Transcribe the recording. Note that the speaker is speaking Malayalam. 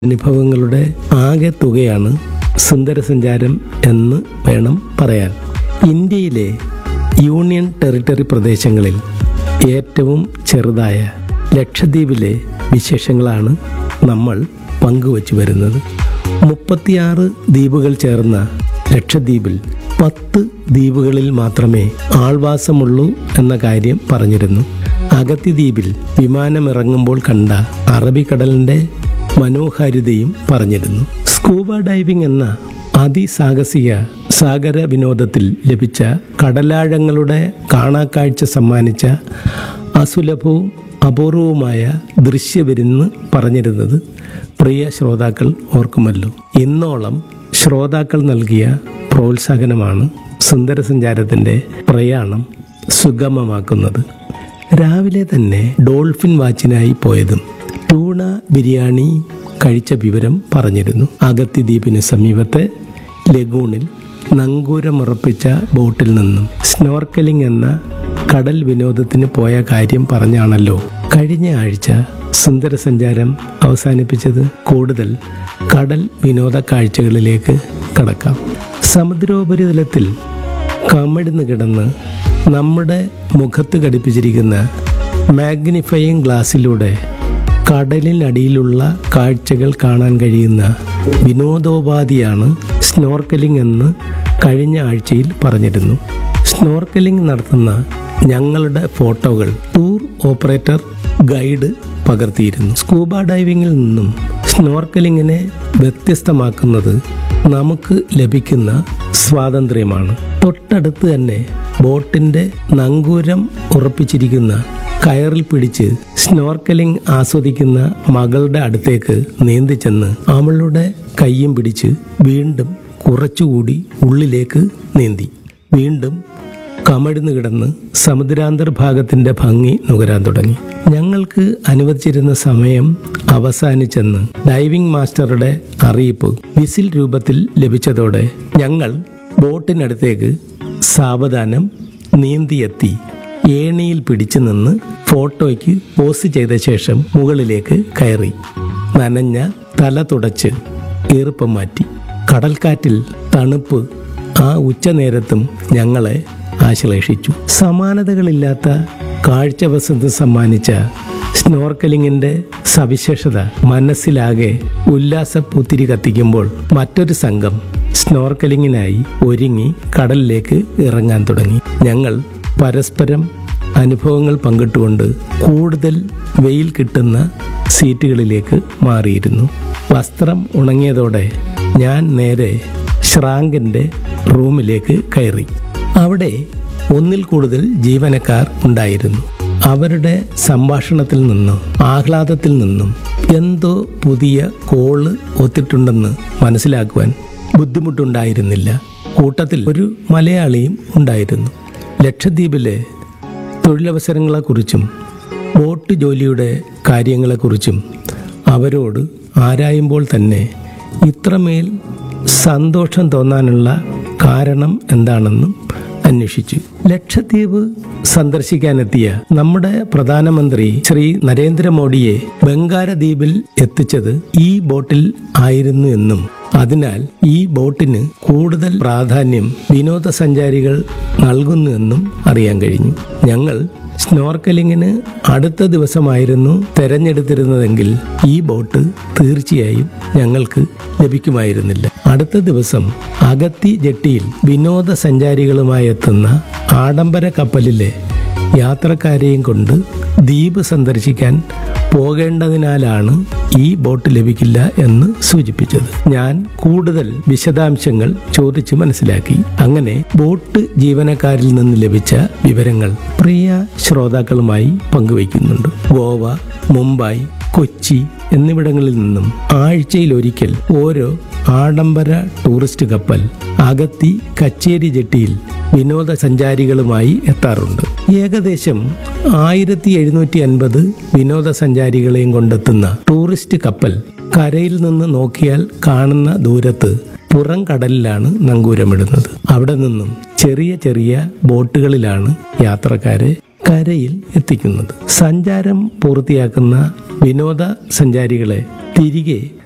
അനുഭവങ്ങളുടെ ആകെ തുകയാണ് സുന്ദരസഞ്ചാരം എന്ന് വേണം പറയാൻ ഇന്ത്യയിലെ യൂണിയൻ ടെറിട്ടറി പ്രദേശങ്ങളിൽ ഏറ്റവും ചെറുതായ ലക്ഷദ്വീപിലെ വിശേഷങ്ങളാണ് നമ്മൾ പങ്കുവച്ചു വരുന്നത് മുപ്പത്തിയാറ് ദ്വീപുകൾ ചേർന്ന ലക്ഷദ്വീപിൽ പത്ത് ദ്വീപുകളിൽ മാത്രമേ ആൾവാസമുള്ളൂ എന്ന കാര്യം പറഞ്ഞിരുന്നു അഗത്തി ദ്വീപിൽ വിമാനമിറങ്ങുമ്പോൾ കണ്ട അറബിക്കടലിന്റെ മനോഹാരിതയും പറഞ്ഞിരുന്നു സ്കൂബ ഡൈവിംഗ് എന്ന അതിസാഹസിക സാഗര വിനോദത്തിൽ ലഭിച്ച കടലാഴങ്ങളുടെ കാണാക്കാഴ്ച സമ്മാനിച്ച അസുലഭവും അപൂർവവുമായ ദൃശ്യവിരുന്ന് പറഞ്ഞിരുന്നത് പ്രിയ ശ്രോതാക്കൾ ഓർക്കുമല്ലോ ഇന്നോളം ശ്രോതാക്കൾ നൽകിയ പ്രോത്സാഹനമാണ് സുന്ദരസഞ്ചാരത്തിൻ്റെ പ്രയാണം സുഗമമാക്കുന്നത് രാവിലെ തന്നെ ഡോൾഫിൻ വാച്ചിനായി പോയതും ടൂണ ബിരിയാണി കഴിച്ച വിവരം പറഞ്ഞിരുന്നു അഗത്തി ദ്വീപിന് സമീപത്തെ ലഗൂണിൽ നങ്കൂരമുറപ്പിച്ച ബോട്ടിൽ നിന്നും സ്നോർക്കലിംഗ് എന്ന കടൽ വിനോദത്തിന് പോയ കാര്യം പറഞ്ഞാണല്ലോ കഴിഞ്ഞ ആഴ്ച സുന്ദരസഞ്ചാരം അവസാനിപ്പിച്ചത് കൂടുതൽ കടൽ വിനോദ കാഴ്ചകളിലേക്ക് കടക്കാം സമുദ്രോപരിതലത്തിൽ കമിഴ്ന്ന് കിടന്ന് നമ്മുടെ മുഖത്ത് ഘടിപ്പിച്ചിരിക്കുന്ന മാഗ്നിഫയിങ് ഗ്ലാസ്സിലൂടെ കടലിനടിയിലുള്ള കാഴ്ചകൾ കാണാൻ കഴിയുന്ന വിനോദോപാധിയാണ് സ്നോർക്കലിംഗ് എന്ന് കഴിഞ്ഞ ആഴ്ചയിൽ പറഞ്ഞിരുന്നു സ്നോർക്കലിംഗ് നടത്തുന്ന ഞങ്ങളുടെ ഫോട്ടോകൾ ടൂർ ഓപ്പറേറ്റർ ഗൈഡ് പകർത്തിയിരുന്നു സ്കൂബ ഡൈവിങ്ങിൽ നിന്നും സ്നോർക്കലിങ്ങിനെ വ്യത്യസ്തമാക്കുന്നത് നമുക്ക് ലഭിക്കുന്ന സ്വാതന്ത്ര്യമാണ് തൊട്ടടുത്ത് തന്നെ ബോട്ടിന്റെ നങ്കൂരം ഉറപ്പിച്ചിരിക്കുന്ന കയറിൽ പിടിച്ച് സ്നോർക്കലിംഗ് ആസ്വദിക്കുന്ന മകളുടെ അടുത്തേക്ക് നീന്തി ചെന്ന് അവളുടെ കയ്യും പിടിച്ച് വീണ്ടും കുറച്ചുകൂടി ഉള്ളിലേക്ക് നീന്തി വീണ്ടും കമഴ്ന്നു കിടന്ന് സമുദ്രാന്തർഭാഗത്തിന്റെ ഭംഗി നുകരാൻ തുടങ്ങി ഞങ്ങൾക്ക് അനുവദിച്ചിരുന്ന സമയം അവസാനിച്ചെന്ന് ഡൈവിംഗ് മാസ്റ്ററുടെ അറിയിപ്പ് വിസിൽ രൂപത്തിൽ ലഭിച്ചതോടെ ഞങ്ങൾ ബോട്ടിനടുത്തേക്ക് സാവധാനം നീന്തിയെത്തി ഏണിയിൽ പിടിച്ചു നിന്ന് ഫോട്ടോയ്ക്ക് പോസ്റ്റ് ചെയ്ത ശേഷം മുകളിലേക്ക് കയറി നനഞ്ഞ തല തുടച്ച് ഈർപ്പം മാറ്റി കടൽക്കാറ്റിൽ തണുപ്പ് ആ ഉച്ചനേരത്തും ഞങ്ങളെ ആശ്ലേഷിച്ചു സമാനതകളില്ലാത്ത കാഴ്ച വസന്ത് സമ്മാനിച്ച സ്നോർക്കലിങ്ങിന്റെ സവിശേഷത മനസ്സിലാകെ ഉല്ലാസപ്പൂത്തിരി കത്തിക്കുമ്പോൾ മറ്റൊരു സംഘം സ്നോർക്കലിങ്ങിനായി ഒരുങ്ങി കടലിലേക്ക് ഇറങ്ങാൻ തുടങ്ങി ഞങ്ങൾ പരസ്പരം അനുഭവങ്ങൾ പങ്കിട്ടുകൊണ്ട് കൂടുതൽ വെയിൽ കിട്ടുന്ന സീറ്റുകളിലേക്ക് മാറിയിരുന്നു വസ്ത്രം ഉണങ്ങിയതോടെ ഞാൻ നേരെ ശ്രാങ്കിന്റെ റൂമിലേക്ക് കയറി അവിടെ ഒന്നിൽ കൂടുതൽ ജീവനക്കാർ ഉണ്ടായിരുന്നു അവരുടെ സംഭാഷണത്തിൽ നിന്നും ആഹ്ലാദത്തിൽ നിന്നും എന്തോ പുതിയ കോള് ഒത്തിട്ടുണ്ടെന്ന് മനസ്സിലാക്കുവാൻ ബുദ്ധിമുട്ടുണ്ടായിരുന്നില്ല കൂട്ടത്തിൽ ഒരു മലയാളിയും ഉണ്ടായിരുന്നു ലക്ഷദ്വീപിലെ തൊഴിലവസരങ്ങളെക്കുറിച്ചും ബോട്ട് ജോലിയുടെ കാര്യങ്ങളെക്കുറിച്ചും അവരോട് ആരായുമ്പോൾ തന്നെ ഇത്രമേൽ സന്തോഷം തോന്നാനുള്ള കാരണം എന്താണെന്നും അന്വേഷിച്ചു ലക്ഷദ്വീപ് സന്ദർശിക്കാനെത്തിയ നമ്മുടെ പ്രധാനമന്ത്രി ശ്രീ നരേന്ദ്രമോദിയെ ബംഗാരദ്വീപിൽ എത്തിച്ചത് ഈ ബോട്ടിൽ ആയിരുന്നു എന്നും അതിനാൽ ഈ ബോട്ടിന് കൂടുതൽ പ്രാധാന്യം വിനോദസഞ്ചാരികൾ നൽകുന്നുവെന്നും അറിയാൻ കഴിഞ്ഞു ഞങ്ങൾ സ്നോർക്കലിങ്ങിന് അടുത്ത ദിവസമായിരുന്നു തെരഞ്ഞെടുത്തിരുന്നതെങ്കിൽ ഈ ബോട്ട് തീർച്ചയായും ഞങ്ങൾക്ക് ലഭിക്കുമായിരുന്നില്ല അടുത്ത ദിവസം അഗത്തി ജെട്ടിയിൽ വിനോദസഞ്ചാരികളുമായി എത്തുന്ന ആഡംബര കപ്പലിലെ യാത്രക്കാരെയും കൊണ്ട് ദ്വീപ് സന്ദർശിക്കാൻ പോകേണ്ടതിനാലാണ് ഈ ബോട്ട് ലഭിക്കില്ല എന്ന് സൂചിപ്പിച്ചത് ഞാൻ കൂടുതൽ വിശദാംശങ്ങൾ ചോദിച്ച് മനസ്സിലാക്കി അങ്ങനെ ബോട്ട് ജീവനക്കാരിൽ നിന്ന് ലഭിച്ച വിവരങ്ങൾ പ്രിയ ശ്രോതാക്കളുമായി പങ്കുവയ്ക്കുന്നുണ്ട് ഗോവ മുംബൈ കൊച്ചി എന്നിവിടങ്ങളിൽ നിന്നും ആഴ്ചയിൽ ഒരിക്കൽ ഓരോ ആഡംബര ടൂറിസ്റ്റ് കപ്പൽ അഗത്തി കച്ചേരി ജെട്ടിയിൽ വിനോദസഞ്ചാരികളുമായി എത്താറുണ്ട് ഏകദേശം ആയിരത്തി എഴുന്നൂറ്റി അൻപത് വിനോദസഞ്ചാരികളെയും കൊണ്ടെത്തുന്ന ടൂറിസ്റ്റ് കപ്പൽ കരയിൽ നിന്ന് നോക്കിയാൽ കാണുന്ന ദൂരത്ത് പുറം കടലിലാണ് നങ്കൂരമിടുന്നത് അവിടെ നിന്നും ചെറിയ ചെറിയ ബോട്ടുകളിലാണ് യാത്രക്കാരെ കരയിൽ എത്തിക്കുന്നത് സഞ്ചാരം പൂർത്തിയാക്കുന്ന വിനോദ സഞ്ചാരികളെ തിരികെ